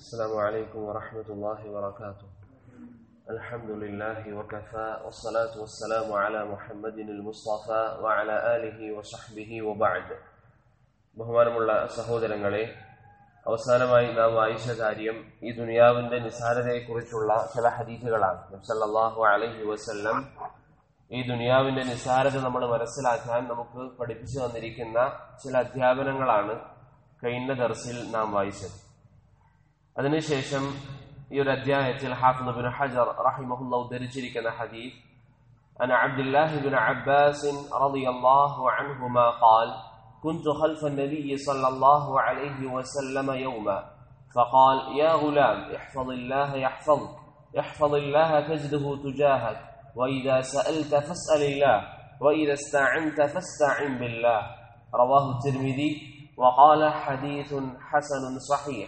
السلام عليكم ورحمة الله وبركاته الحمد لله وكفى والصلاة والسلام على محمد المصطفى وعلى آله وصحبه وبعد ബഹുമാനമുള്ള സഹോദരങ്ങളെ അവസാനമായി നാം വായിച്ച കാര്യം ഈ ദുനിയാവിന്റെ നിസാരതയെക്കുറിച്ചുള്ള ചില ഹദീസുകളാണ് നബ്സല്ലാഹു അലൈഹി വസല്ലം ഈ ദുനിയാവിന്റെ നിസാരത നമ്മൾ മനസ്സിലാക്കാൻ നമുക്ക് പഠിപ്പിച്ചു തന്നിരിക്കുന്ന ചില അധ്യാപനങ്ങളാണ് കഴിഞ്ഞ ദർസിൽ നാം വായിച്ചത് അതിനുശേഷം ഈ ഒരു അധ്യായത്തിൽ ഹാഫിദ് ബിൻ ഹജർ റഹിമഹുല്ല ഉദ്ധരിച്ചിരിക്കുന്ന ഹദീസ് عن عبد الله بن عباس رضي الله عنهما قال كنت خلف النبي صلى الله عليه وسلم يوما فقال يا غلام احفظ الله يحفظك احفظ الله تجده تجاهك وإذا سألت فاسأل الله وإذا استعنت فاستعن بالله رواه الترمذي وقال حديث حسن صحيح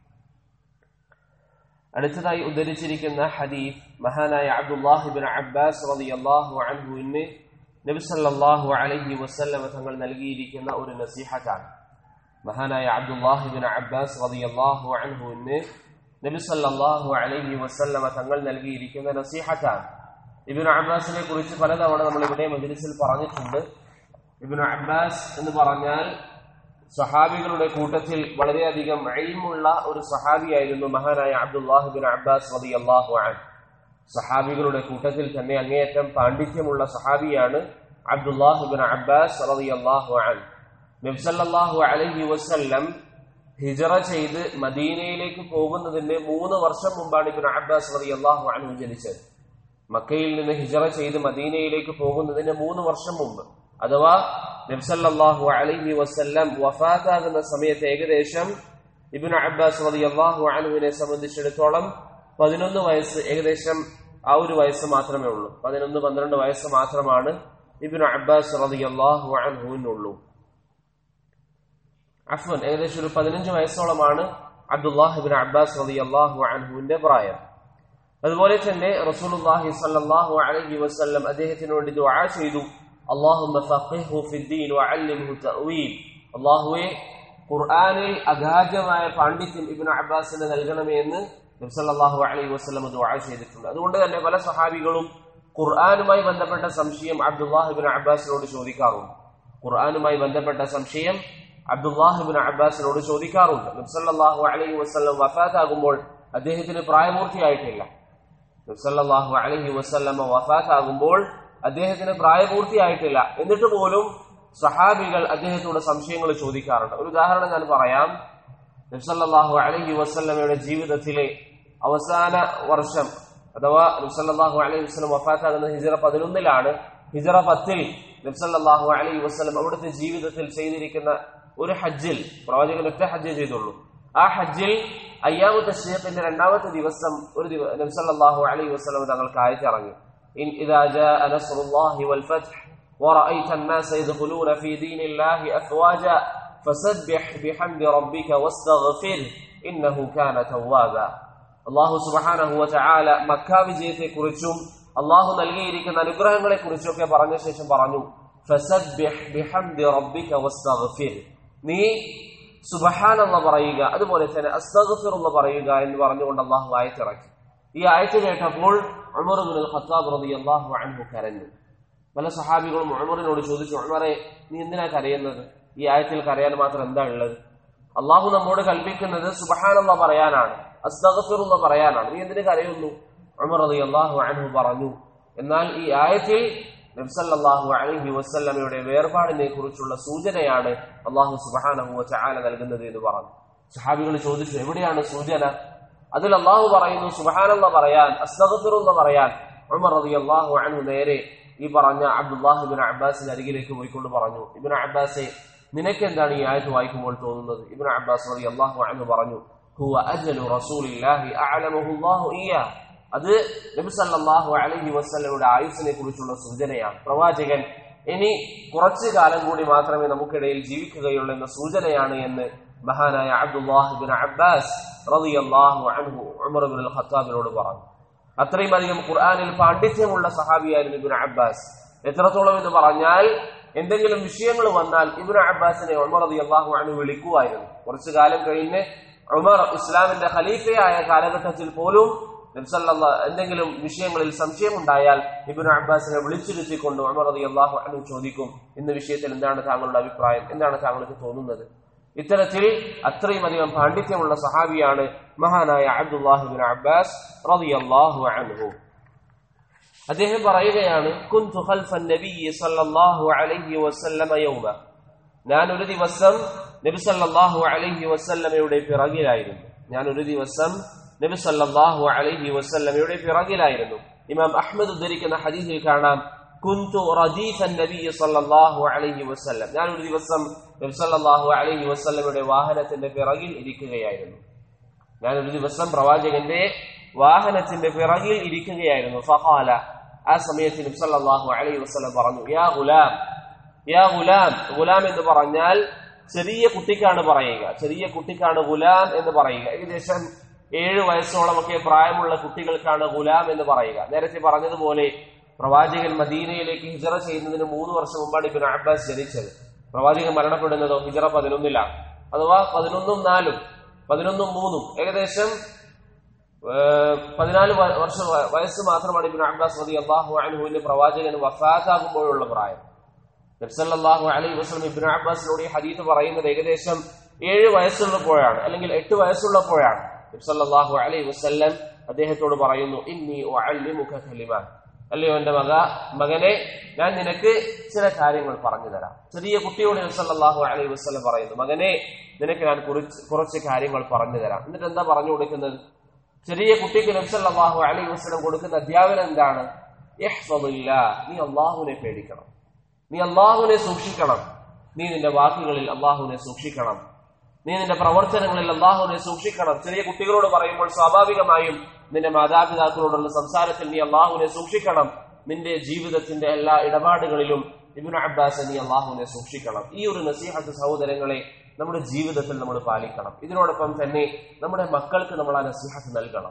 അടുത്തതായി ഉദ്ധരിച്ചിരിക്കുന്ന ഹദീഫ് മഹാനായ അബ്ദുല്ലാഹിബിൻ അബ്ബാസ് റളിയല്ലാഹു അൻഹുവിന് നബി സല്ലല്ലാഹു അലൈഹി വസല്ലമ തങ്ങൾ നൽകിയിരിക്കുന്ന ഒരു നസീഹത്താണ് മഹാനായ അബ്ദുല്ലാഹിബിൻ അബ്ബാസ് റളിയല്ലാഹു അൻഹുവിന് നബി സല്ലല്ലാഹു അലൈഹി വസല്ലമ തങ്ങൾ നൽകിയിരിക്കുന്ന നസീഹത്താണ് ഇബ്നു അബ്ബാസിനെ കുറിച്ച് പലതവണ നമ്മൾ ഇവിടെ മജ്ലിസിൽ പറഞ്ഞിട്ടുണ്ട് ഇബ്നു അബ്ബാസ് എന്ന് പറഞ്ഞാൽ സഹാബികളുടെ കൂട്ടത്തിൽ വളരെയധികം അയിമുള്ള ഒരു സഹാബിയായിരുന്നു മഹാനായ അബ്ദുല്ലാഹിബിൻ അബ്ബാസ് റതി അള്ളാഹു അൻ സഹാബികളുടെ കൂട്ടത്തിൽ തന്നെ അങ്ങേയറ്റം പാണ്ഡിത്യമുള്ള സഹാബിയാണ് അബ്ദുല്ലാഹിബിൻ അബ്ബാസ് റതി അള്ളാഹു അൻ നബ്സല്ലാഹു അലഹി വസ്ല്ലം ഹിജറ ചെയ്ത് മദീനയിലേക്ക് പോകുന്നതിന്റെ മൂന്ന് വർഷം മുമ്പാണ് ഇബിൻ അബ്ബാസ് റതി അള്ളാഹു അൻഹു ജനിച്ചത് മക്കയിൽ നിന്ന് ഹിജറ ചെയ്ത് മദീനയിലേക്ക് പോകുന്നതിന് മൂന്ന് വർഷം മുമ്പ് അഥവാ നബ്സല്ലാഹു അലൈഹി വസ്ല്ലം വഫാത്താകുന്ന സമയത്ത് ഏകദേശം ഇബിൻ അബ്ബാസ് റതി അള്ളാഹു അനുവിനെ സംബന്ധിച്ചിടത്തോളം പതിനൊന്ന് വയസ്സ് ഏകദേശം ആ ഒരു വയസ്സ് മാത്രമേ ഉള്ളൂ പതിനൊന്ന് പന്ത്രണ്ട് വയസ്സ് മാത്രമാണ് ഇബിൻ അബ്ബാസ് റതി അള്ളാഹു അൻഹുവിനുള്ളൂ അഫ്വൻ ഏകദേശം ഒരു പതിനഞ്ച് വയസ്സോളമാണ് അബ്ദുല്ലാഹിബിൻ അബ്ബാസ് റതി അള്ളാഹു അൻഹുവിന്റെ പ്രായം അതുപോലെ തന്നെ റസൂലുള്ളാഹി സല്ലല്ലാഹു അലൈഹി വസല്ലം അദ്ദേഹത്തിന് വേണ്ടി ദുആ ചെയ്തു അള്ളാഹുമ്മ ഫഖിഹു ഫിദ്ദീൻ വഅല്ലിംഹു തഅവീൽ അല്ലാഹുവേ ഖുർആനിൽ അഗാധമായ പാണ്ഡിത്യം ഇബ്നു അബ്ബാസിന് നൽകണമേ എന്ന് നബി സല്ലല്ലാഹു അലൈഹി വസല്ലം ദുആ ചെയ്തിട്ടുണ്ട് അതുകൊണ്ട് തന്നെ പല സഹാബികളും ഖുർആനുമായി ബന്ധപ്പെട്ട സംശയം അബ്ദുല്ലാഹി ഇബ്നു അബ്ബാസിനോട് ചോദിക്കാറുണ്ട് ഖുർആനുമായി ബന്ധപ്പെട്ട സംശയം അബ്ദുല്ലാഹി ഇബ്നു അബ്ബാസിനോട് ചോദിക്കാറുണ്ട് നബി സല്ലല്ലാഹു അലൈഹി വസല്ലം വഫാത്താകുമ്പോൾ അദ്ദേഹത്തിന് പ്രായപൂർത്തിയായിട്ടില്ല നബി സല്ലല്ലാഹു അലൈഹി വസല്ലം വഫാത്താകുമ്പോൾ അദ്ദേഹത്തിന് പ്രായപൂർത്തിയായിട്ടില്ല എന്നിട്ട് പോലും സഹാബികൾ അദ്ദേഹത്തോട് സംശയങ്ങൾ ചോദിക്കാറുണ്ട് ഒരു ഉദാഹരണം ഞാൻ പറയാം നബ്സല്ലാഹു അലഹി വസ്ല്ലമയുടെ ജീവിതത്തിലെ അവസാന വർഷം അഥവാ നബ്സല്ലാഹു അലൈഹി വസ്ലം വഫാത്താകുന്ന ഹിജറ പതിനൊന്നിലാണ് ഹിജറ പത്തിൽ നബ്സല്ലാഹു അലൈഹി വസ്ലം അവിടുത്തെ ജീവിതത്തിൽ ചെയ്തിരിക്കുന്ന ഒരു ഹജ്ജിൽ പ്രവാചകൻ ഒറ്റ ഹജ്ജ് ചെയ്തുള്ളൂ ആ ഹജ്ജിൽ അയ്യാമു തശ്രീഖിന്റെ രണ്ടാമത്തെ ദിവസം ഒരു നബ്സല്ലാഹു അലൈഹി വസ്ലം തങ്ങൾക്ക് ആയത്തിറങ്ങി إن إذا جاء نصر الله والفتح ورأيت الناس يدخلون في دين الله أفواجا فسبح بحمد ربك واستغفره إنه كان توابا الله سبحانه وتعالى മക്കാ വിജയത്തെക്കുറിച്ചും അള്ളാഹു നൽകിയിരിക്കുന്ന അനുഗ്രഹങ്ങളെ കുറിച്ചൊക്കെ പറഞ്ഞ ശേഷം പറഞ്ഞു ഫസബ്ബിഹ് ബിഹംദി റബ്ബിക വസ്തഗ്ഫിർ നീ സുബ്ഹാൻ എന്ന് പറയുക അതുപോലെ തന്നെ അസ്തഗ്ഫിർ എന്ന് പറയുക എന്ന് പറഞ്ഞുകൊണ്ട് അള്ളാഹു ആയത്തിറക്കി ഈ ആയത്ത് കേട്ടപ്പോൾ ഉമർ ബിൻ ഖത്താബ് റളിയല്ലാഹു അൻഹു കരഞ്ഞു പല സഹാബികളും ഉമറിനോട് ചോദിച്ചു ഉമറെ നീ എന്തിനാ കരയുന്നത് ഈ ആയത്തിൽ കരയാൻ മാത്രം എന്താ ഉള്ളത് അള്ളാഹു നമ്മോട് കൽപ്പിക്കുന്നത് സുബഹാനല്ല പറയാനാണ് അസ്തഗഫിറുള്ള പറയാനാണ് നീ എന്തിനു കരയുന്നു ഉമർ റളിയല്ലാഹു അൻഹു പറഞ്ഞു എന്നാൽ ഈ ആയത്തിൽ നബ്സല്ലാഹു അലൈഹി വസല്ലമയുടെ വേർപാടിനെ കുറിച്ചുള്ള സൂചനയാണ് അള്ളാഹു സുബഹാനഹു വചആല നൽകുന്നത് എന്ന് പറഞ്ഞു സഹാബികൾ ചോദിച്ചു എവിടെയാണ് സൂചന അതിൽ അള്ളാഹു പറയുന്നു സുബഹാനല്ല പറയാൻ അസ്തഗഫിറുള്ള പറയാൻ ഉമർ റളിയല്ലാഹു അൻഹു നേരെ ഈ പറഞ്ഞ അബ്ദുല്ലാഹിബിൻ അബ്ബാസിന്റെ അരികിലേക്ക് പോയിക്കൊണ്ട് പറഞ്ഞു ഇബിൻ അബ്ബാസെ നിനക്ക് എന്താണ് ഈ ആയത്ത് വായിക്കുമ്പോൾ തോന്നുന്നത് ഇബിൻ അബ്ബാസ് റളിയല്ലാഹു അൻഹു പറഞ്ഞു ഹുവ അജലു റസൂലില്ലാഹി അഅലമഹു അല്ലാഹു ഇയ്യാ അത് നബി സല്ലല്ലാഹു അലൈഹി വസല്ലമയുടെ ആയുസ്സിനെ കുറിച്ചുള്ള സൂചനയാണ് പ്രവാചകൻ ഇനി കുറച്ചു കാലം കൂടി മാത്രമേ നമുക്കിടയിൽ ജീവിക്കുകയുള്ളൂ എന്ന സൂചനയാണ് എന്ന് മഹാനായ അബ്ദുല്ലാഹിബിൻ അബ്ബാസ് റളിയല്ലാഹു അൻഹു ഉമർ ഇബ്നുൽ ഖത്താബിനോട് പറഞ്ഞു അത്രയും അധികം ഖുർആനിൽ പാണ്ഡിത്യമുള്ള സഹാബിയായിരുന്നു ഇബ്നു അബ്ബാസ് എത്രത്തോളം എന്ന് പറഞ്ഞാൽ എന്തെങ്കിലും വിഷയങ്ങൾ വന്നാൽ ഇബ്നു അബ്ബാസിനെ ഉമർ റളിയല്ലാഹു അൻഹു വിളിക്കുമായിരുന്നു കുറച്ചു കാലം കഴിഞ്ഞ് ഉമർ ഇസ്ലാമിന്റെ ഖലീഫയായ കാലഘട്ടത്തിൽ പോലും നബ്സല്ല എന്തെങ്കിലും വിഷയങ്ങളിൽ സംശയമുണ്ടായാൽ ഇബ്നു അബ്ബാസിനെ വിളിച്ചിരുത്തിക്കൊണ്ട് ഉമർ റളിയല്ലാഹു അൻഹു ചോദിക്കും ഇന്ന വിഷയത്തിൽ എന്താണ് താങ്കളുടെ അഭിപ്രായം എന്താണ് താങ്കൾക്ക് തോന്നുന്നത് ഇത്തരത്തിൽ അത്രയും അധികം പാണ്ഡിത്യമുള്ള സഹാബിയാണ് മഹാനായ അബ്ദുല്ലാഹിബിൻ അബ്ബാസ് റളിയല്ലാഹു അൻഹു അദ്ദേഹം പറയുകയാണ് കുന്തു ഖൽഫൻ നബിയ്യി സല്ലല്ലാഹു അലൈഹി വസല്ലമ യൗമ ഞാൻ ഒരു ദിവസം നബി സല്ലല്ലാഹു അലൈഹി വസല്ലമയുടെ പിറകിലായിരുന്നു ഞാൻ ഒരു ദിവസം നബി സല്ലല്ലാഹു അലൈഹി വസല്ലമയുടെ പിറകിലായിരുന്നു ഇമാം അഹ്മദ് ഉദ്ധരിക്കുന്ന ഹദീസിൽ കാണാം കുന്തു റദീഫൻ നബി സല്ലല്ലാഹു അലൈഹി വസല്ലം ഞാൻ ഒരു ദിവസം നബി സല്ലല്ലാഹു അലൈഹി വസല്ലമയുടെ വാഹനത്തിന്റെ പിറകിൽ ഇരിക്കുകയായിരുന്നു ഞാൻ ഒരു ദിവസം പ്രവാചകന്റെ വാഹനത്തിന്റെ പിറകിൽ ഇരിക്കുകയായിരുന്നു ഫഖാല ആ സമയത്ത് നബി സല്ലല്ലാഹു അലൈഹി വസല്ലം പറഞ്ഞു യാ ഗുലാം യാ ഗുലാം ഗുലാം എന്ന് പറഞ്ഞാൽ ചെറിയ കുട്ടിക്കാണ് പറയുക ചെറിയ കുട്ടിക്കാണ് ഗുലാം എന്ന് പറയുക ഏകദേശം ഏഴ് വയസ്സോളമൊക്കെ പ്രായമുള്ള കുട്ടികൾക്കാണ് ഗുലാം എന്ന് പറയുക നേരത്തെ പറഞ്ഞതുപോലെ പ്രവാചകൻ മദീനയിലേക്ക് ഹിജറ ചെയ്യുന്നതിന് മൂന്ന് വർഷം മുമ്പാണ് ഇബിൻ അബ്ബാസ് ജനിച്ചത് പ്രവാചകൻ മരണപ്പെടുന്നതോ ഹിജറ പതിനൊന്നിലാണ് അഥവാ പതിനൊന്നും നാലും പതിനൊന്നും മൂന്നും ഏകദേശം ഏഹ്, പതിനാല് വ- വർഷ വ- വയസ്സ് മാത്രമാണ് ഇബിൻ അബ്ബാസ് റതി അള്ളാഹു അൻഹുവിന്റെ പ്രവാചകൻ വഫാത്താകുമ്പോഴുള്ള പ്രായം നബ്സല്ലാഹു അലൈഹി വസ്ലം ഇബ്നു അബ്ബാസിനോട് ഈ ഹദീത്ത് പറയുന്നത് ഏകദേശം ഏഴ് വയസ്സുള്ളപ്പോഴാണ് അല്ലെങ്കിൽ എട്ട് വയസ്സുള്ളപ്പോഴാണ് നബ്സല്ലാഹു അലൈഹി വസ്ല്ലം അദ്ദേഹത്തോട് പറയുന്നു ഇന്നി ഉഅല്ലിമുക കലിമാൻ അല്ലയോ എന്റെ മക മകനെ ഞാൻ നിനക്ക് ചില കാര്യങ്ങൾ പറഞ്ഞു തരാം ചെറിയ കുട്ടിയോട് നബ്സല്ലാഹു അലൈഹി വസ്ലം പറയുന്നു മകനെ നിനക്ക് ഞാൻ കുറച്ച് കുറച്ച് കാര്യങ്ങൾ പറഞ്ഞു തരാം എന്നിട്ട് എന്താ പറഞ്ഞു കൊടുക്കുന്നത് ചെറിയ കുട്ടിക്ക് നബ്സല്ലാഹു അലൈഹി വസ്ലം കൊടുക്കുന്ന അധ്യാപനം എന്താണ് ഇഹ്ഫദില്ലാ, നീ അള്ളാഹുവിനെ പേടിക്കണം നീ അള്ളാഹുവിനെ സൂക്ഷിക്കണം നീ നിന്റെ വാക്കുകളിൽ അള്ളാഹുവിനെ സൂക്ഷിക്കണം നീ നിന്റെ പ്രവർത്തനങ്ങളിൽ അള്ളാഹുവിനെ സൂക്ഷിക്കണം ചെറിയ കുട്ടികളോട് പറയുമ്പോൾ സ്വാഭാവികമായും നിന്റെ മാതാപിതാക്കളോടുള്ള സംസാരത്തിൽ നീ അള്ളാഹുവിനെ സൂക്ഷിക്കണം നിന്റെ ജീവിതത്തിന്റെ എല്ലാ ഇടപാടുകളിലും ഇബ്നു അബ്ബാസ് നീ അള്ളാഹുവിനെ സൂക്ഷിക്കണം ഈ ഒരു നസീഹത്ത് സഹോദരങ്ങളെ നമ്മുടെ ജീവിതത്തിൽ നമ്മൾ പാലിക്കണം ഇതിനോടൊപ്പം തന്നെ നമ്മുടെ മക്കൾക്ക് നമ്മൾ ആ നസീഹത്ത് നൽകണം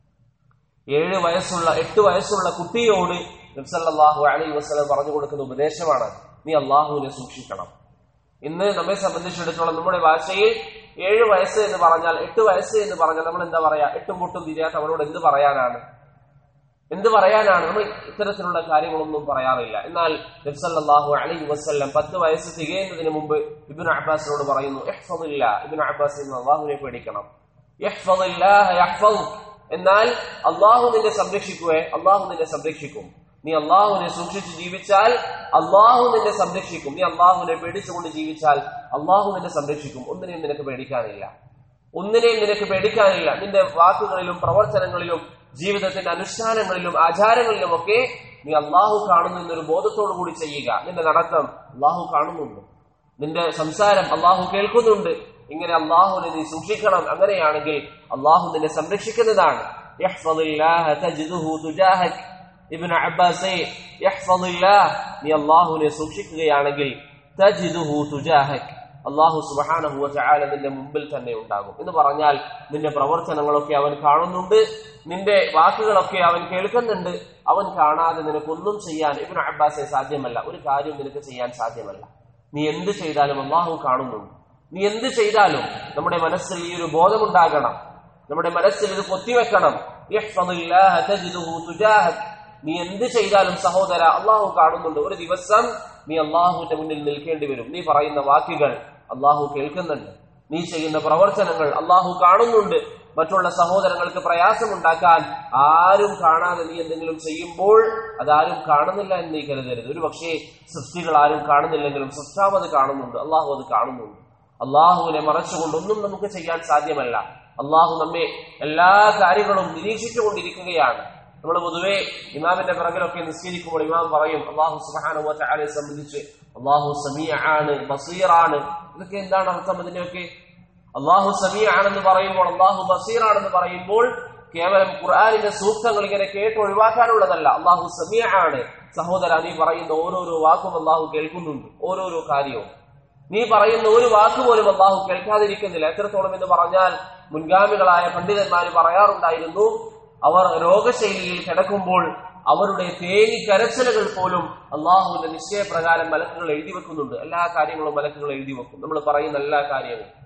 ഏഴ് വയസ്സുള്ള എട്ട് വയസ്സുള്ള കുട്ടിയോട് നബ്സല്ലാഹു അലൈഹി വസ്ലം പറഞ്ഞു കൊടുക്കുന്ന ഉപദേശമാണ് നീ അള്ളാഹുവിനെ സൂക്ഷിക്കണം ഇന്ന് നമ്മെ സംബന്ധിച്ചിടത്തോളം നമ്മുടെ ഭാഷയിൽ ഏഴ് വയസ്സ് എന്ന് പറഞ്ഞാൽ എട്ട് വയസ്സ് എന്ന് പറഞ്ഞാൽ നമ്മൾ എന്താ പറയാ എട്ടും പൊട്ടും തിരിയാത്ത അവനോട് എന്ത് പറയാനാണ് എന്ത് പറയാനാണ് നമ്മൾ ഇത്തരത്തിലുള്ള കാര്യങ്ങളൊന്നും പറയാറില്ല എന്നാൽ നബ്സല്ലാഹു അലൈഹി വസ്ല്ലം പത്ത് വയസ്സ് തികയുന്നതിന് മുമ്പ് ഇബിൻ അബ്ബാസിനോട് പറയുന്നു ഇഹ്ഫദില്ല ഇബിൻ അബ്ബാസ് ഇന്ന് അള്ളാഹുവിനെ പേടിക്കണം ഇഹ്ഫദില്ലാഹ യഹ്ഫദുക്. എന്നാൽ അള്ളാഹു നിന്നെ സംരക്ഷിക്കുവേ അള്ളാഹു നിന്നെ സംരക്ഷിക്കും നീ അള്ളാഹുവിനെ സൂക്ഷിച്ച് ജീവിച്ചാൽ അള്ളാഹു നിന്നെ സംരക്ഷിക്കും നീ അള്ളാഹുവിനെ പേടിച്ചുകൊണ്ട് ജീവിച്ചാൽ അള്ളാഹു നിന്നെ സംരക്ഷിക്കും ഒന്നിനെയും നിനക്ക് പേടിക്കാനില്ല ഒന്നിനെയും നിനക്ക് പേടിക്കാനില്ല നിന്റെ വാക്കുകളിലും പ്രവർത്തനങ്ങളിലും ജീവിതത്തിന്റെ അനുഷ്ഠാനങ്ങളിലും ആചാരങ്ങളിലും ഒക്കെ നീ അള്ളാഹു കാണുന്നു എന്നൊരു ബോധത്തോടു കൂടി ചെയ്യുക നിന്റെ നടത്തം അള്ളാഹു കാണുന്നുണ്ട് നിന്റെ സംസാരം അള്ളാഹു കേൾക്കുന്നുണ്ട് ഇങ്ങനെ അള്ളാഹുവിനെ നീ സൂക്ഷിക്കണം അങ്ങനെയാണെങ്കിൽ അള്ളാഹു നിന്നെ സംരക്ഷിക്കുന്നതാണ് യഹ്ഫദില്ലാഹ തജ്ദുഹു തുജാഹക്. ഇബ്നു അബ്ബാസേ യഹ്ഫദില്ലാഹ് നീ അള്ളാഹുവിനെ സൂക്ഷിക്കുകയാണെങ്കിൽ തജ്ദുഹു തുജാഹക്. അള്ളാഹു സുബ്ഹാനഹു വതആല നിന്റെ മുമ്പിൽ തന്നെ ഉണ്ടാകും എന്ന് പറഞ്ഞാൽ നിന്റെ പ്രവർത്തനങ്ങളൊക്കെ അവൻ കാണുന്നുണ്ട് നിന്റെ വാക്കുകളൊക്കെ അവൻ കേൾക്കുന്നുണ്ട് അവൻ കാണാതെ നിനക്കൊന്നും ചെയ്യാൻ ഇബ്നു അബ്ബാസെ സാധ്യമല്ല ഒരു കാര്യം നിനക്ക് ചെയ്യാൻ സാധ്യമല്ല നീ എന്ത് ചെയ്താലും അള്ളാഹു കാണുന്നുണ്ട് നീ എന്ത് ചെയ്താലും നമ്മുടെ മനസ്സിൽ ഈ ഒരു ബോധമുണ്ടാകണം നമ്മുടെ മനസ്സിൽ ഇത് കൊത്തിവെക്കണം ഇഹ്ഫദില്ലാഹ തജ്ദുഹു തുജാഹക്. നീ എന്ത് ചെയ്താലും സഹോദര അള്ളാഹു കാണുന്നുണ്ട് ഒരു ദിവസം നീ അള്ളാഹുവിന്റെ മുന്നിൽ നിൽക്കേണ്ടി വരും നീ പറയുന്ന വാക്കുകൾ അള്ളാഹു കേൾക്കുന്നുണ്ട് നീ ചെയ്യുന്ന പ്രവർത്തനങ്ങൾ അള്ളാഹു കാണുന്നുണ്ട് മറ്റുള്ള സഹോദരങ്ങൾക്ക് പ്രയാസമുണ്ടാക്കാൻ ആരും കാണാതെ നീ എന്തെങ്കിലും ചെയ്യുമ്പോൾ അതാരും കാണുന്നില്ല എന്ന് നീ കരുതരുത് ഒരു പക്ഷേ സൃഷ്ടികൾ ആരും കാണുന്നില്ലെങ്കിലും സൃഷ്ടാവ് അത് കാണുന്നുണ്ട് അള്ളാഹു അത് കാണുന്നുണ്ട് അള്ളാഹുവിനെ മറച്ചുകൊണ്ട് ഒന്നും നമുക്ക് ചെയ്യാൻ സാധ്യമല്ല അള്ളാഹു നമ്മെ എല്ലാ കാര്യങ്ങളും നിരീക്ഷിച്ചുകൊണ്ടിരിക്കുകയാണ് നമ്മൾ പൊതുവെ ഇമാമിന്റെ പിറകിലൊക്കെ നിസ്കരിക്കുമ്പോൾ ഇമാം പറയും അള്ളാഹു സുബാനുവലെ സംബന്ധിച്ച് അള്ളാഹു സമീ ആണ് ബസീറാണ് ഇതൊക്കെ എന്താണ് അർത്ഥം ഇതിന്റെയൊക്കെ അള്ളാഹു സമീ ആണെന്ന് പറയുമ്പോൾ അള്ളാഹു ബസീറാണെന്ന് പറയുമ്പോൾ കേവലം ഖുർആാനിന്റെ സൂക്തങ്ങൾ ഇങ്ങനെ കേട്ട് ഒഴിവാക്കാനുള്ളതല്ല അള്ളാഹു സമീ ആണ് സഹോദര നീ പറയുന്ന ഓരോരോ വാക്കും അള്ളാഹു കേൾക്കുന്നുണ്ട് ഓരോരോ കാര്യവും നീ പറയുന്ന ഒരു വാക്ക് പോലും അള്ളാഹു കേൾക്കാതിരിക്കുന്നില്ല എത്രത്തോളം എന്ന് പറഞ്ഞാൽ മുൻഗാമികളായ പണ്ഡിതന്മാർ പറയാറുണ്ടായിരുന്നു അവർ രോഗശൈലിയിൽ കിടക്കുമ്പോൾ അവരുടെ തേങ്ങി കരച്ചിലുകൾ പോലും അള്ളാഹുവിന്റെ നിശ്ചയപ്രകാരം മലക്കുകൾ എഴുതി വെക്കുന്നുണ്ട് എല്ലാ കാര്യങ്ങളും മലക്കുകൾ എഴുതി വെക്കും നമ്മൾ പറയുന്ന എല്ലാ കാര്യങ്ങളും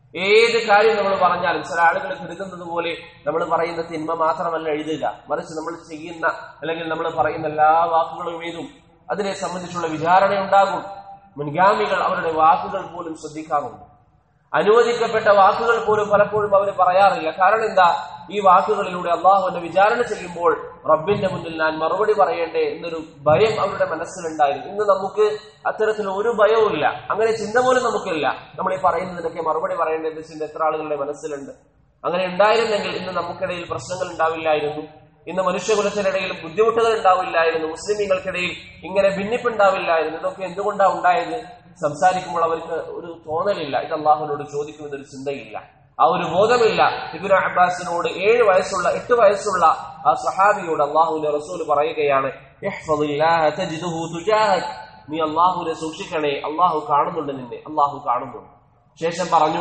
ഏത് കാര്യം നമ്മൾ പറഞ്ഞാലും ചില ആളുകൾ കരുതുന്നത് പോലെ നമ്മൾ പറയുന്ന തിന്മ മാത്രമല്ല എഴുതുക മറിച്ച് നമ്മൾ ചെയ്യുന്ന അല്ലെങ്കിൽ നമ്മൾ പറയുന്ന എല്ലാ വാക്കുകളും ഏതും അതിനെ സംബന്ധിച്ചുള്ള വിചാരണ ഉണ്ടാകും മുൻഗാമികൾ അവരുടെ വാക്കുകൾ പോലും ശ്രദ്ധിക്കാറുണ്ട് അനുവദിക്കപ്പെട്ട വാക്കുകൾ പോലും പലപ്പോഴും അവർ പറയാറില്ല കാരണം എന്താ ഈ വാക്കുകളിലൂടെ അള്ളാഹുവിന്റെ വിചാരണ ചെയ്യുമ്പോൾ റബ്ബിന്റെ മുന്നിൽ ഞാൻ മറുപടി പറയേണ്ടേ എന്നൊരു ഭയം അവരുടെ മനസ്സിലുണ്ടായിരുന്നു ഇന്ന് നമുക്ക് അത്തരത്തിൽ ഒരു ഭയവും ഇല്ല അങ്ങനെ ചിന്ത പോലും നമുക്കില്ല നമ്മൾ ഈ പറയുന്നതിനൊക്കെ മറുപടി പറയേണ്ട എന്ന ചിന്ത എത്ര ആളുകളുടെ മനസ്സിലുണ്ട് അങ്ങനെ ഉണ്ടായിരുന്നെങ്കിൽ ഇന്ന് നമുക്കിടയിൽ പ്രശ്നങ്ങൾ ഉണ്ടാവില്ലായിരുന്നു ഇന്ന് മനുഷ്യകുലത്തിനിടയിൽ ബുദ്ധിമുട്ടുകൾ ഉണ്ടാവില്ലായിരുന്നു മുസ്ലിമീങ്ങൾക്കിടയിൽ ഇങ്ങനെ ഭിന്നിപ്പുണ്ടാവില്ലായിരുന്നു ഇതൊക്കെ എന്തുകൊണ്ടാണ് ഉണ്ടായത് സംസാരിക്കുമ്പോൾ അവർക്ക് ഒരു തോന്നലില്ല ഇത് അള്ളാഹുവിനോട് ചോദിക്കുന്നത് ഒരു ചിന്തയില്ല ആ ഒരു ബോധമില്ല ഇബിൻ അബ്ബാസിനോട് ഏഴ് വയസ്സുള്ള എട്ട് വയസ്സുള്ള ആ സഹാബിയോട് അള്ളാഹുവിന്റെ റസൂൽ പറയുകയാണ് "ഇഹ്ഫദില്ലാഹ തജിദുഹു തുജാഹക്." നീ അള്ളാഹുവിനെ സൂക്ഷിക്കണേ അള്ളാഹു കാണുന്നുണ്ട് നിന്നെ അള്ളാഹു കാണുന്നുണ്ട് ശേഷം പറഞ്ഞു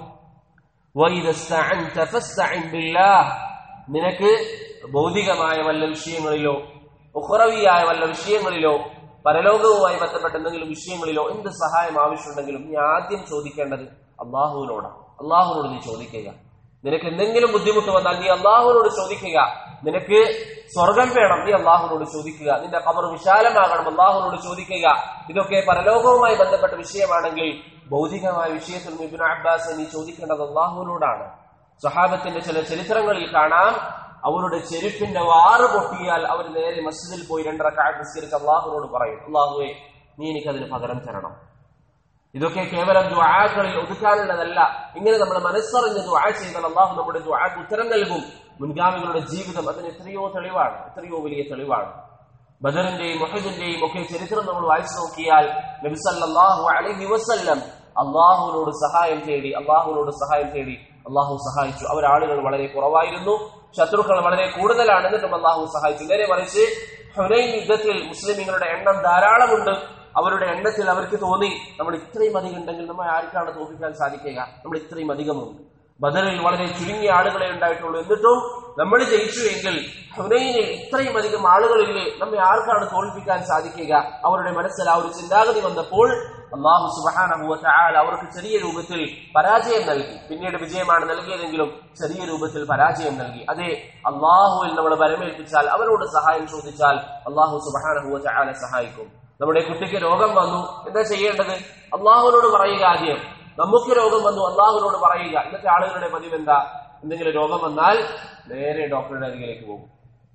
"വഇദ ഇസ്തഅൻത ഫസ്തഇൻ ബില്ലാഹ്." നിനക്ക് ഭൗതികമായ വല്ല വിഷയങ്ങളിലോ ഉഖറവിയായ വല്ല വിഷയങ്ങളിലോ പരലോകവുമായി ബന്ധപ്പെട്ട എന്തെങ്കിലും വിഷയങ്ങളിലോ എന്ത് സഹായം ആവശ്യമുണ്ടെങ്കിലും നീ ആദ്യം ചോദിക്കേണ്ടത് അള്ളാഹുവിനോടാണ് അള്ളാഹുവിനോട് നീ ചോദിക്കുക നിനക്ക് എന്തെങ്കിലും ബുദ്ധിമുട്ട് വന്നാൽ നീ അള്ളാഹുവിനോട് ചോദിക്കുക നിനക്ക് സ്വർഗം വേണം നീ അള്ളാഹുവിനോട് ചോദിക്കുക നിന്റെ കബർ വിശാലമാകണം അള്ളാഹുവിനോട് ചോദിക്കുക ഇതൊക്കെ പരലോകവുമായി ബന്ധപ്പെട്ട വിഷയമാണെങ്കിൽ ഭൗതികമായ വിഷയത്തിൽ ഇബ്നു അബ്ബാസ് നീ ചോദിക്കേണ്ടത് അള്ളാഹുവിനോടാണ് സഹാബത്തിന്റെ ചില ചരിത്രങ്ങളിൽ കാണാം അവരുടെ ചെരുപ്പിന്റെ വാറ് പൊട്ടിയാൽ അവർ നേരെ മസ്ജിദിൽ പോയി രണ്ടര കാഴ്ച നിസ്കരിച്ച് അള്ളാഹുവിനോട് പറയും അള്ളാഹുവെ നീ എനിക്കതിന് പകരം തരണം ഇതൊക്കെ കേവലം ദുആകളിൽ ഒതുക്കാനുള്ളതല്ല ഇങ്ങനെ നമ്മൾ മനസ്സറിഞ്ഞ് ദുആ ചെയ്താൽ അള്ളാഹു നമ്മുടെ ദുആക്ക് ഉത്തരം നൽകും മുൻഗാമികളുടെ ജീവിതം അതിന് എത്രയോ തെളിവാണ് എത്രയോ വലിയ തെളിവാണ് ബദറിന്റെയും മൊഹദിന്റെയും ഒക്കെ ചരിത്രം നമ്മൾ വായിച്ചു നോക്കിയാൽ നബിസല്ലാഹു അലൈഹി വസല്ലം അള്ളാഹുവിനോട് സഹായം തേടി അള്ളാഹുവിനോട് സഹായം തേടി അള്ളാഹു സഹായിച്ചു അവരാളുകൾ വളരെ കുറവായിരുന്നു ശത്രുക്കൾ വളരെ കൂടുതലാണ് എന്നിട്ടും അള്ളാഹു സഹായിച്ചു നേരെ മറിച്ച് ഹുനൈൻ യുദ്ധത്തിൽ മുസ്ലിമുകളുടെ എണ്ണം ധാരാളമുണ്ട് അവരുടെ എണ്ണത്തിൽ അവർക്ക് തോന്നി നമ്മൾ ഇത്രയും അധികം ഉണ്ടെങ്കിൽ നമ്മൾ ആർക്കാണ് തോൽപ്പിക്കാൻ സാധിക്കുക നമ്മൾ ഇത്രയും അധികമുണ്ട് ബദറിൽ വളരെ ചുരുങ്ങിയ ആളുകളെ ഉണ്ടായിട്ടുള്ളൂ എന്നിട്ടും നമ്മൾ ജയിച്ചു എങ്കിൽ ഹുനൈനിൽ ഇത്രയും അധികം ആളുകളില്ലേ നമ്മെ ആർക്കാണ് തോൽപ്പിക്കാൻ സാധിക്കുക അവരുടെ മനസ്സിൽ ആ ഒരു ചിന്താഗതി വന്നപ്പോൾ അള്ളാഹു സുബാനഹുല അവർക്ക് ചെറിയ രൂപത്തിൽ പരാജയം നൽകി പിന്നീട് വിജയമാണ് നൽകിയതെങ്കിലും ചെറിയ രൂപത്തിൽ പരാജയം നൽകി അതെ അള്ളാഹുവിൽ നമ്മൾ വരമേൽപ്പിച്ചാൽ അവരോട് സഹായം ചോദിച്ചാൽ അള്ളാഹു സുബാനഹുല സഹായിക്കും നമ്മുടെ കുട്ടിക്ക് രോഗം വന്നു എന്താ ചെയ്യേണ്ടത് അള്ളാഹുവിനോട് പറയുക ആദ്യം നമുക്ക് രോഗം വന്നു അള്ളാഹുവിനോട് പറയുക ഇന്നത്തെ ആളുകളുടെ പതിവ് എന്താ എന്തെങ്കിലും രോഗം വന്നാൽ നേരെ ഡോക്ടറുടെ അരികിലേക്ക് പോകും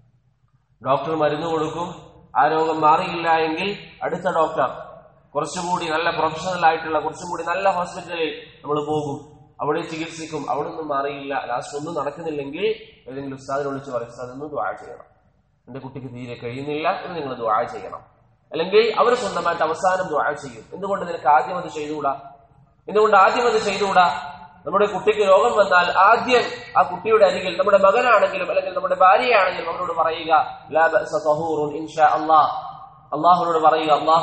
ഡോക്ടർ മരുന്ന് കൊടുക്കും ആ രോഗം മാറിയില്ല എങ്കിൽ അടുത്ത ഡോക്ടർ കുറച്ചുകൂടി നല്ല പ്രൊഫഷണൽ ആയിട്ടുള്ള കുറച്ചും കൂടി നല്ല ഹോസ്പിറ്റലിൽ നമ്മൾ പോകും അവിടെ ചികിത്സിക്കും അവിടെ ഒന്നും മാറിയില്ല ലാസ്റ്റ് ഒന്നും നടക്കുന്നില്ലെങ്കിൽ ഏതെങ്കിലും ഉസ്താദിനെ വിളിച്ച് പറയും ഉസ്താദ് ഒന്ന് ദ്വാ ചെയ്യണം എന്റെ കുട്ടിക്ക് തീരെ കഴിയുന്നില്ല എന്ന് നിങ്ങൾ ദ്വാ ചെയ്യണം അല്ലെങ്കിൽ അവർ സ്വന്തമായിട്ട് അവസാനം ദ്വാ ചെയ്യും എന്തുകൊണ്ട് നിനക്ക് ആദ്യം അത് ചെയ്തുകൂടാ എന്തുകൊണ്ട് ആദ്യം അത് ചെയ്തുകൂടാ നമ്മുടെ കുട്ടിക്ക് രോഗം വന്നാൽ ആദ്യം ആ കുട്ടിയുടെ അരികിൽ നമ്മുടെ മകനാണെങ്കിലും അല്ലെങ്കിൽ നമ്മുടെ ഭാര്യയാണെങ്കിലും അവരോട് പറയുക ലാ ബഅസ തഹൂറുൻ ഇൻഷാ അല്ലാഹ് അള്ളാഹുനോട് പറയുക അള്ളാഹു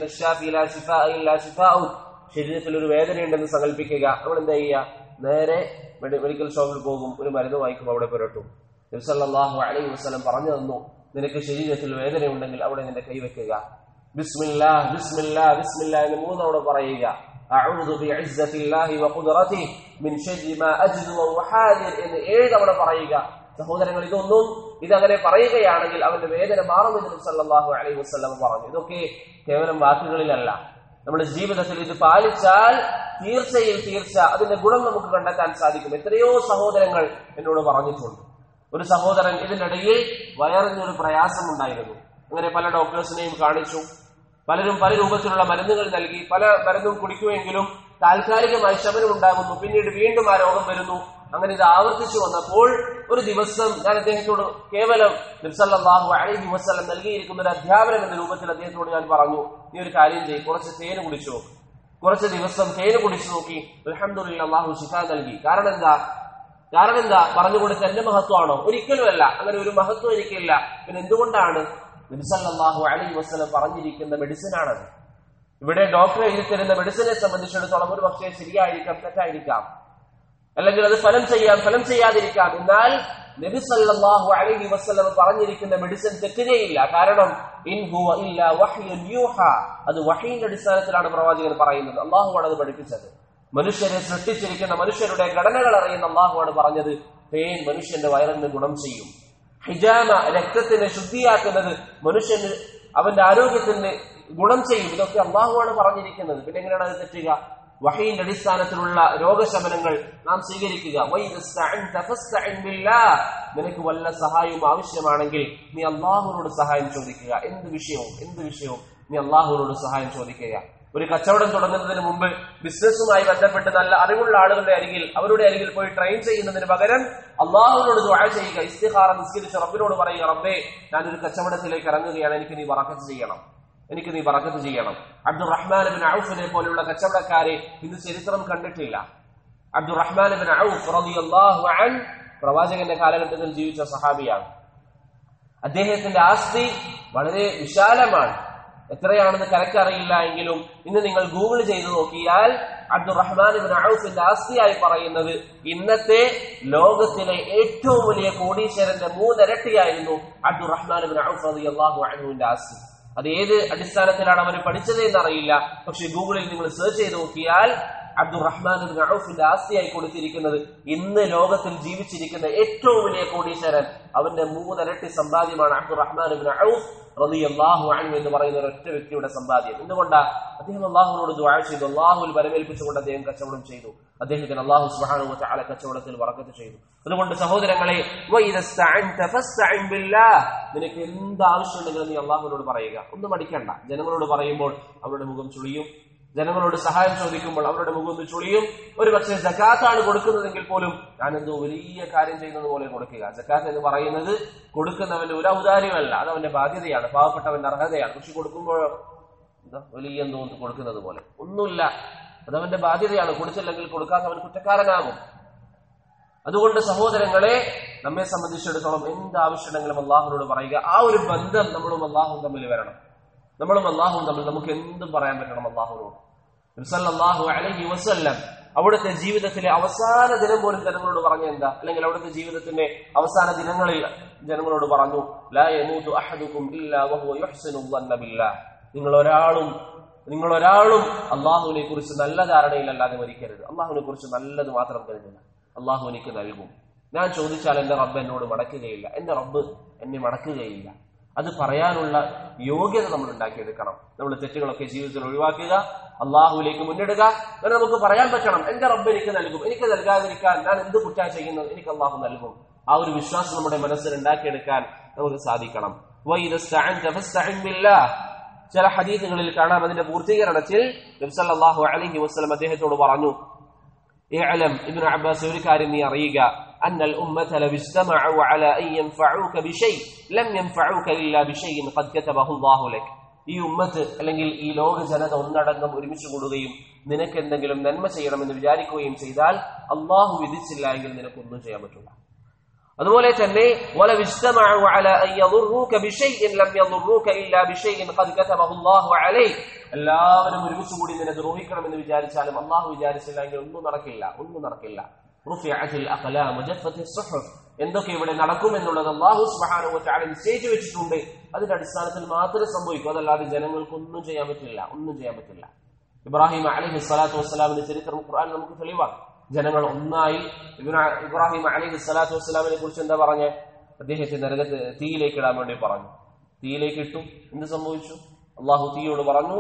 ശരീരത്തിൽ ഒരു വേദനയുണ്ടെന്ന് സങ്കല്പിക്കുക നമ്മൾ എന്താ ചെയ്യുക നേരെ മെഡിക്കൽ ഷോപ്പിൽ പോകും ഒരു മരുന്ന് വായിക്കും അവിടെ പുരട്ടും നബ്സല്ലാഹു അലൈഹി വസ്ലം പറഞ്ഞു തന്നു നിനക്ക് ശരീരത്തിൽ വേദനയുണ്ടെങ്കിൽ അവിടെ നിന്റെ കൈവെക്കുക ബിസ്മില്ലാ ബിസ്മില്ലാ ബിസ്മില്ലാ എന്ന് മൂന്നവിടെ പറയുക أعوذ بعزة الله وقدرته من شر ما أجد وأحاذر എന്ന് ഏഴ് തവണ പറയുക സഹോദരങ്ങൾ ഇതൊന്നും ഇതങ്ങനെ പറയുകയാണെങ്കിൽ അവന്റെ വേദന മാറുമെന്ന് സല്ലല്ലാഹു അലൈഹി വസല്ലം പറഞ്ഞു ഇതൊക്കെ കേവലം വാക്കുകളിലല്ല നമ്മുടെ ജീവിതത്തിൽ ഇത് പാലിച്ചാൽ തീർച്ചയിൽ തീർച്ച അതിന്റെ ഗുണം നമുക്ക് കണ്ടെത്താൻ സാധിക്കും എത്രയോ സഹോദരങ്ങൾ എന്നോട് പറഞ്ഞിട്ടുണ്ട് ഒരു സഹോദരൻ ഇതിനിടയിൽ വയറിനൊരു പ്രയാസമുണ്ടായിരുന്നു അങ്ങനെ പല ഡോക്ടേഴ്സിനെയും കാണിച്ചു പലരും പല രൂപത്തിലുള്ള മരുന്നുകൾ നൽകി പല മരുന്നും കുടിക്കുമെങ്കിലും താൽക്കാലികമായി ശമനം ഉണ്ടാകുന്നു പിന്നീട് വീണ്ടും ആ രോഗം വരുന്നു അങ്ങനെ ഇത് ആവർത്തിച്ചു വന്നപ്പോൾ ഒരു ദിവസം ഞാൻ അദ്ദേഹത്തോട് കേവലം നിബ്സല്ലാഹു അലൈഹി വസ്ലം നൽകിയിരിക്കുന്ന ഒരു അധ്യാപനം എന്ന രൂപത്തിൽ അദ്ദേഹത്തോട് ഞാൻ പറഞ്ഞു നീ ഒരു കാര്യം ചെയ്യും കുറച്ച് തേന് കുടിച്ചു നോക്ക് കുറച്ച് ദിവസം തേന് കുടിച്ചു നോക്കി അലഹമുല്ല അള്ളാഹു ഷിഫ നൽകി കാരണം എന്താ കാരണം എന്താ പറഞ്ഞു കൊടുത്ത എന്റെ മഹത്വമാണോ ഒരിക്കലുമല്ല അങ്ങനെ ഒരു മഹത്വം എനിക്കില്ല പിന്നെ എന്തുകൊണ്ടാണ് നബിസല്ലാഹു അലൈഹി വസ്ലം പറഞ്ഞിരിക്കുന്ന മെഡിസിൻ ആണത് ഇവിടെ ഡോക്ടർ എഴുതി തരുന്ന മെഡിസിനെ സംബന്ധിച്ചിടത്തോളം ഒരു പക്ഷേ ശരിയായിരിക്കാം തെറ്റായിരിക്കാം അല്ലെങ്കിൽ അത് ഫലം ചെയ്യാം ഫലം ചെയ്യാതിരിക്കാം എന്നാൽ നബി സല്ലല്ലാഹു അലൈഹി വസല്ലം പറഞ്ഞിരിക്കുന്ന മെഡിസിൻ തെറ്റുകയില്ല കാരണം ഇൻ ഹുവ ഇല്ല വഹ്യുൻ യൂഹ അത് വഹീന്റെ അടിസ്ഥാനത്തിലാണ് പ്രവാചകൻ പറയുന്നത് അള്ളാഹുവാണ് അത് പഠിപ്പിച്ചത് മനുഷ്യരെ സൃഷ്ടിച്ചിരിക്കുന്ന മനുഷ്യരുടെ ഘടനകൾ അറിയുന്ന അള്ളാഹുവാണ് പറഞ്ഞത് തേൻ മനുഷ്യന്റെ വയറിന് ഗുണം ചെയ്യും ഹിജാമ രക്തത്തിനെ ശുദ്ധിയാക്കുന്നത് മനുഷ്യന് അവന്റെ ആരോഗ്യത്തിന് ഗുണം ചെയ്യും ഇതൊക്കെ അള്ളാഹുവാണ് പറഞ്ഞിരിക്കുന്നത് പിന്നെ എങ്ങനെയാണ് അത് തെറ്റുക വഹീന്റെ അടിസ്ഥാനത്തിലുള്ള രോഗശമനങ്ങൾ നാം സ്വീകരിക്കുക നിനക്ക് വല്ല സഹായവും ആവശ്യമാണെങ്കിൽ നീ അള്ളാഹുവിനോട് സഹായം ചോദിക്കുക എന്ത് വിഷയവും എന്ത് വിഷയവും നീ അള്ളാഹുവിനോട് സഹായം ചോദിക്കുക ഒരു കച്ചവടം തുടങ്ങുന്നതിന് മുമ്പ് ബിസിനസ്സുമായി ബന്ധപ്പെട്ട് നല്ല അറിവുള്ള ആളുകളുടെ അരികിൽ അവരുടെ അരികിൽ പോയി ട്രെയിൻ ചെയ്യുന്നതിന് പകരം അള്ളാഹുവിനോട് ദ്വാഴ ചെയ്യുക ഇസ്തിഹാറ നിസ്കരിച്ച് റബ്ബിനോട് പറയുക റബ്ബേ ഞാനൊരു കച്ചവടത്തിലേക്ക് ഇറങ്ങുകയാണ് എനിക്ക് നീ വറക്കത്ത് ചെയ്യണം എനിക്ക് നീ പറക്കത്ത് ചെയ്യണം അബ്ദുറഹ്മാൻ ബിൻ ഔഫിനെ പോലെയുള്ള കച്ചവടക്കാരെ ഇന്ന് ചരിത്രം കണ്ടിട്ടില്ല അബ്ദുറഹ്മാൻ ബിൻ ഔഫ് റളിയല്ലാഹു അൻ പ്രവാചകന്റെ കാലഘട്ടത്തിൽ ജീവിച്ച സഹാബിയാണ് അദ്ദേഹത്തിന്റെ ആസ്തി വളരെ വിശാലമാണ് എത്രയാണെന്ന് കരക്കറിയില്ല എങ്കിലും ഇന്ന് നിങ്ങൾ ഗൂഗിൾ ചെയ്തു നോക്കിയാൽ അബ്ദുറഹ്മാൻ ബിൻ ഔഫിന്റെ ആസ്തിയായി പറയുന്നത് ഇന്നത്തെ ലോകത്തിലെ ഏറ്റവും വലിയ കോടീശ്വരന്റെ മൂന്നിരട്ടിയായിരുന്നു അബ്ദുറഹ്മാൻ ബിൻ ഔഫ് റളിയല്ലാഹു അൻഹുവിന്റെ ആസ്തി അത് ഏത് അടിസ്ഥാനത്തിലാണ് അവന് പഠിച്ചത് എന്നറിയില്ല പക്ഷെ ഗൂഗിളിൽ നിങ്ങൾ സെർച്ച് ചെയ്ത് നോക്കിയാൽ അബ്ദുറഹ്മാൻ ഔഫിന്റെ ആസ്തിയായി കൊടുത്തിരിക്കുന്നത് ഇന്ന് ലോകത്തിൽ ജീവിച്ചിരിക്കുന്ന ഏറ്റവും വലിയ കോടീശ്വരൻ അവന്റെ മൂന്നരട്ടി സമ്പാദ്യമാണ് അബ്ദുറഹ്മാൻ ഔഫ് റളിയല്ലാഹു അൻഹു എന്ന് പറയുന്ന ഒരൊറ്റ വ്യക്തിയുടെ സമ്പാദ്യം എന്തുകൊണ്ടാ അദ്ദേഹം അള്ളാഹുവിനോട് ദുആ ചെയ്തു അള്ളാഹുവിൽ വരവേൽപ്പിച്ചുകൊണ്ട് അദ്ദേഹം കച്ചവടം ചെയ്തു അദ്ദേഹത്തിന് അള്ളാഹു സുബ്ഹാനഹു വതആല കച്ചവടത്തിൽ വറക്കത്ത് ചെയ്തു അതുകൊണ്ട് സഹോദരങ്ങളെ വഇദസ്തഅൻത ഫസ്തഇൻ ബില്ലാഹ് നിനക്ക് എന്ത് ആവശ്യമുണ്ടെങ്കിലും നീ അള്ളാഹുവിനോട് പറയുക ഒന്നും മടിക്കണ്ട ജനങ്ങളോട് പറയുമ്പോൾ അവരുടെ മുഖം ചുളിയും ജനങ്ങളോട് സഹായം ചോദിക്കുമ്പോൾ അവരുടെ മുഖം ഒന്ന് ചുളിയും ഒരു പക്ഷേ ജക്കാത്താണ് കൊടുക്കുന്നതെങ്കിൽ പോലും ഞാൻ എന്തോ വലിയ കാര്യം ചെയ്യുന്നത് പോലെ കൊടുക്കുക ജക്കാത്ത് എന്ന് പറയുന്നത് കൊടുക്കുന്നവന്റെ ഒരു ഔദാര്യമല്ല അത് അവന്റെ ബാധ്യതയാണ് പാവപ്പെട്ടവന്റെ അർഹതയാണ് പക്ഷെ കൊടുക്കുമ്പോൾ എന്താ വലിയ എന്തോ ഒന്ന് കൊടുക്കുന്നത് പോലെ ഒന്നുമില്ല അതവന്റെ ബാധ്യതയാണ് കൊടുത്തില്ലെങ്കിൽ കൊടുക്കാത്തവൻ കുറ്റക്കാരനാകും അതുകൊണ്ട് സഹോദരങ്ങളെ നമ്മെ സംബന്ധിച്ചിടത്തോളം എന്ത് ആവശ്യമുണ്ടെങ്കിലും അള്ളാഹുനോട് പറയുക ആ ഒരു ബന്ധം നമ്മളും അള്ളാഹും തമ്മിൽ വരണം നമ്മളും അള്ളാഹും തമ്മിൽ നമുക്ക് എന്തും പറയാൻ പറ്റണം അള്ളാഹുനോട് അള്ളാഹു അലഹി വസ്ല്ലം അവിടുത്തെ ജീവിതത്തിലെ അവസാന ദിനം പോലും ജനങ്ങളോട് പറഞ്ഞ എന്താ അല്ലെങ്കിൽ അവിടുത്തെ ജീവിതത്തിന്റെ അവസാന ദിനങ്ങളിൽ ജനങ്ങളോട് പറഞ്ഞു ലാ യമൂതു അഹദുക്കും ഇല്ലാ വഹുവ യുഹ്സിനു ظن ബില്ലാഹ് നിങ്ങൾ ഒരാളും നിങ്ങൾ ഒരാളും അള്ളാഹുവിനെ കുറിച്ച് നല്ല ധാരണയിലല്ലാതെ മരിക്കരുത് അള്ളാഹുവിനെ കുറിച്ച് നല്ലത് മാത്രം കരുതുക അള്ളാഹു എനിക്ക് നൽകും ഞാൻ ചോദിച്ചാൽ എന്റെ റബ്ബ് എന്നോട് മടക്കുകയില്ല എന്റെ റബ്ബ് എന്നെ മടക്കുകയില്ല അത് പറയാനുള്ള യോഗ്യത നമ്മൾ ഉണ്ടാക്കിയെടുക്കണം നമ്മൾ തെറ്റുകളൊക്കെ ജീവിതത്തിൽ ഒഴിവാക്കുക അള്ളാഹുവിലേക്ക് മുന്നിടുക അങ്ങനെ നമുക്ക് പറയാൻ പറ്റണം എന്റെ റബ്ബ് എനിക്ക് നൽകും എനിക്ക് നൽകാതിരിക്കാൻ ഞാൻ എന്ത് കുറ്റാ ചെയ്യുന്നത് എനിക്ക് അള്ളാഹു നൽകും ആ ഒരു വിശ്വാസം നമ്മുടെ മനസ്സിൽ ഉണ്ടാക്കിയെടുക്കാൻ നമുക്ക് സാധിക്കണം ചില ഹദീസുകളിൽ കാണാം അതിന്റെ പൂർത്തീകരണത്തിൽ നബ്സല്ലാഹു അലഹി വസ്ലം അദ്ദേഹത്തോട് പറഞ്ഞു اعلم ابن عباس ഒരു കാര്യം നീ അറിയുക أن الأمة لو اجتمعوا على أن ينفعوك بشيء لم ينفعوك إلا بشيء قد كتبه الله لك ഈ ഉമ്മത്ത് അല്ലെങ്കിൽ ഈ ലോക ജനത ഒന്നടങ്കം ഒരുമിച്ച് കൂടുകയും നിനക്ക് എന്തെങ്കിലും നന്മ ചെയ്യണമെന്ന് വിചാരിക്കുകയും ചെയ്താൽ അള്ളാഹു വിധിച്ചില്ല എങ്കിൽ നിനക്കൊന്നും ചെയ്യാൻ പറ്റില്ല അതുപോലെ തന്നെ എല്ലാവരും ഒരുമിച്ച് കൂടി നിന്നെ ദ്രോഹിക്കണമെന്ന് വിചാരിച്ചാലും അള്ളാഹു വിചാരിച്ചില്ല എങ്കിൽ ഒന്നും നടക്കില്ല ഒന്നും നടക്കില്ല എന്തൊക്കെ ഇവിടെ നടക്കുമെന്നുള്ളത് അള്ളാഹു സുബാനുവറ്റാണ് നിശ്ചയിച്ചു വെച്ചിട്ടുണ്ട് അതിന്റെ അടിസ്ഥാനത്തിൽ മാത്രമേ സംഭവിക്കൂ അതല്ലാതെ ജനങ്ങൾക്കൊന്നും ചെയ്യാൻ പറ്റില്ല ഒന്നും ചെയ്യാൻ പറ്റില്ല ഇബ്രാഹിം അലഹി സ്വലാത്തു വസ്സലാമിന്റെ ചരിത്രം ഖുർആൻ നമുക്ക് തെളിവാണ് ജനങ്ങൾ ഒന്നായി ഇബ്രാഹിം അലഹി സ്വലാത്തു വസ്സലാമിനെ കുറിച്ച് എന്താ പറഞ്ഞ അദ്ദേഹത്തെ നരകത്ത് തീയിലേക്ക് ഇടാൻ വേണ്ടി പറഞ്ഞു തീയിലേക്ക് ഇട്ടു എന്ത് സംഭവിച്ചു അള്ളാഹു തീയോട് പറഞ്ഞു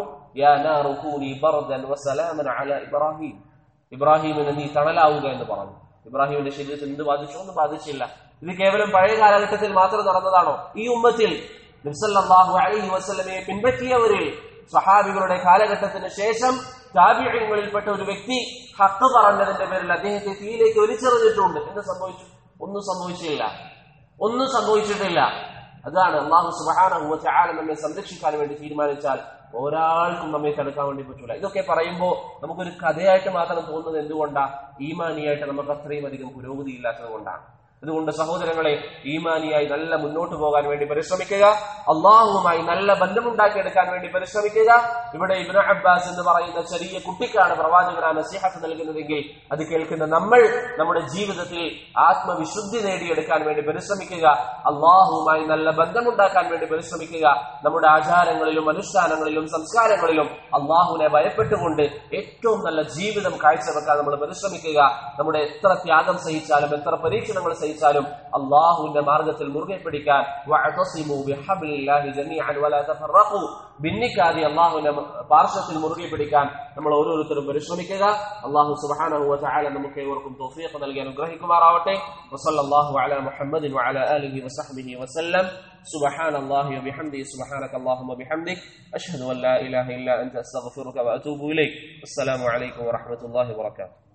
ഇബ്രാഹിം ഇബ്രാഹിമിന് നീ തണലാവുക എന്ന് പറഞ്ഞു ഇബ്രാഹിമിന്റെ ശരീരത്തിൽ എന്ത് ബാധിച്ചു ഒന്നും ബാധിച്ചില്ല ഇത് കേവലം പഴയ കാലഘട്ടത്തിൽ മാത്രം നടന്നതാണോ ഈ ഉമ്മത്തിൽ നിബ്സല്ലാഹു അലഹി വസ്ലമയെ പിൻപറ്റിയവരിൽ സഹാബികളുടെ കാലഘട്ടത്തിന് ശേഷം താബിയങ്ങളിൽപ്പെട്ട ഒരു വ്യക്തി ഹക്ക് പറഞ്ഞതിന്റെ പേരിൽ അദ്ദേഹത്തെ തീയിലേക്ക് ഒലിച്ചെറിഞ്ഞിട്ടുണ്ട് എന്ത് സംഭവിച്ചു ഒന്നും സംഭവിച്ചില്ല ഒന്നും സംഭവിച്ചിട്ടില്ല അതാണ് അള്ളാഹു സുബാന നമ്മെ സംരക്ഷിക്കാൻ വേണ്ടി തീരുമാനിച്ചാൽ ഒരാൾക്കും നമ്മെ തടുക്കാൻ വേണ്ടി പറ്റൂല ഇതൊക്കെ പറയുമ്പോൾ നമുക്കൊരു കഥയായിട്ട് മാത്രം തോന്നുന്നത് എന്തുകൊണ്ടാ ഈമാനിയായിട്ട് നമുക്ക് അത്രയും അധികം പുരോഗതി ഇല്ലാത്തത് കൊണ്ടാണ് അതുകൊണ്ട് സഹോദരങ്ങളെ ഈമാനിയായി നല്ല മുന്നോട്ട് പോകാൻ വേണ്ടി പരിശ്രമിക്കുക അള്ളാഹുവുമായി നല്ല ബന്ധമുണ്ടാക്കിയെടുക്കാൻ വേണ്ടി പരിശ്രമിക്കുക ഇവിടെ ഇബ്നു അബ്ബാസ് എന്ന് പറയുന്ന ചെറിയ കുട്ടിക്കാണ് പ്രവാചകൻ ആ നസീഹത്ത് നൽകുന്നതെങ്കിൽ അത് കേൾക്കുന്ന നമ്മൾ നമ്മുടെ ജീവിതത്തിൽ ആത്മവിശുദ്ധി നേടിയെടുക്കാൻ വേണ്ടി പരിശ്രമിക്കുക അള്ളാഹുവുമായി നല്ല ബന്ധമുണ്ടാക്കാൻ വേണ്ടി പരിശ്രമിക്കുക നമ്മുടെ ആചാരങ്ങളിലും അനുഷ്ഠാനങ്ങളിലും സംസ്കാരങ്ങളിലും അള്ളാഹുവിനെ ഭയപ്പെട്ടുകൊണ്ട് ഏറ്റവും നല്ല ജീവിതം കാഴ്ചവെക്കാൻ നമ്മൾ പരിശ്രമിക്കുക നമ്മുടെ എത്ര ത്യാഗം സഹിച്ചാലും എത്ര പരീക്ഷണങ്ങൾ സഹിച്ചാലും അള്ളാഹുവിന്റെ മാർഗത്തിൽ മുറുകെ പിടിക്കാൻ വഅതസിമു ബിഹബ്ലില്ലാഹി ജമീഅൻ വലാ തഫറഖു ഭിന്നിക്കാതെ അള്ളാഹുവിന്റെ പാർശ്വത്തിൽ മുറുകെ പിടിക്കാൻ നമ്മൾ ഓരോരുത്തരും പരിശ്രമിക്കുക അള്ളാഹു സുബ്ഹാനഹു വ തആല നമുക്ക് ഏവർക്കും തൗഫീഖ് നൽകി അനുഗ്രഹിക്കുമാറാവട്ടെ വസല്ലല്ലാഹു അലാ മുഹമ്മദിൻ വഅലാ ആലിഹി വസഹ്ബിഹി വസല്ലം سبحان الله وبحمده سبحانك اللهم وبحمدك أشهد أن لا إله إلا أنت أستغفرك وأتوب إليك السلام عليكم ورحمة الله وبركاته